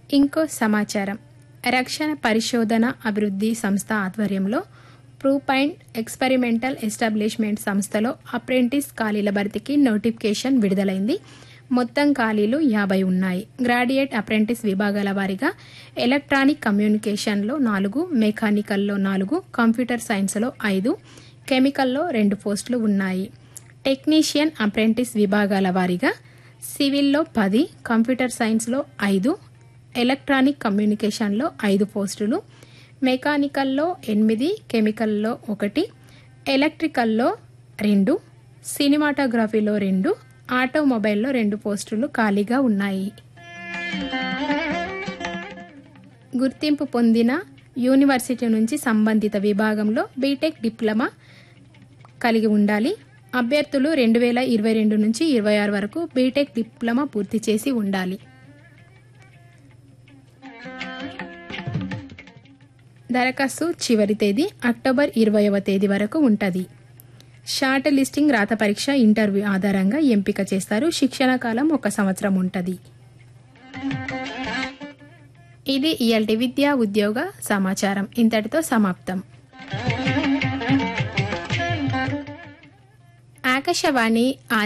ఇంకో సమాచారం రక్షణ పరిశోధన అభివృద్ధి సంస్థ ఆధ్వర్యంలో ప్రూపైండ్ ఎక్స్పెరిమెంటల్ ఎస్టాబ్లిష్మెంట్ సంస్థలో అప్రెంటిస్ ఖాళీల భర్తీకి నోటిఫికేషన్ విడుదలైంది మొత్తం ఖాళీలు యాభై ఉన్నాయి గ్రాడ్యుయేట్ అప్రెంటిస్ విభాగాల వారీగా ఎలక్ట్రానిక్ కమ్యూనికేషన్లో నాలుగు మెకానికల్లో నాలుగు కంప్యూటర్ సైన్స్లో ఐదు కెమికల్లో రెండు పోస్టులు ఉన్నాయి టెక్నీషియన్ అప్రెంటిస్ విభాగాల వారీగా సివిల్లో పది కంప్యూటర్ సైన్స్లో ఐదు ఎలక్ట్రానిక్ కమ్యూనికేషన్లో ఐదు పోస్టులు మెకానికల్లో ఎనిమిది కెమికల్లో ఒకటి ఎలక్ట్రికల్లో రెండు సినిమాటోగ్రఫీలో రెండు ఆటోమొబైల్లో రెండు పోస్టులు ఖాళీగా ఉన్నాయి గుర్తింపు పొందిన యూనివర్సిటీ నుంచి సంబంధిత విభాగంలో బీటెక్ డిప్లొమా కలిగి ఉండాలి అభ్యర్థులు రెండు వేల ఇరవై రెండు నుంచి ఇరవై ఆరు వరకు బీటెక్ డిప్లొమా పూర్తి చేసి ఉండాలి దరఖాస్తు చివరి తేదీ అక్టోబర్ ఇరవైవ తేదీ వరకు ఉంటుంది షార్ట్ లిస్టింగ్ రాత పరీక్ష ఇంటర్వ్యూ ఆధారంగా ఎంపిక చేస్తారు శిక్షణ కాలం ఒక సంవత్సరం ఉంటుంది ఇది ఇయల్టి విద్యా ఉద్యోగ సమాచారం ఇంతటితో సమాప్తం ఆకాశవాణి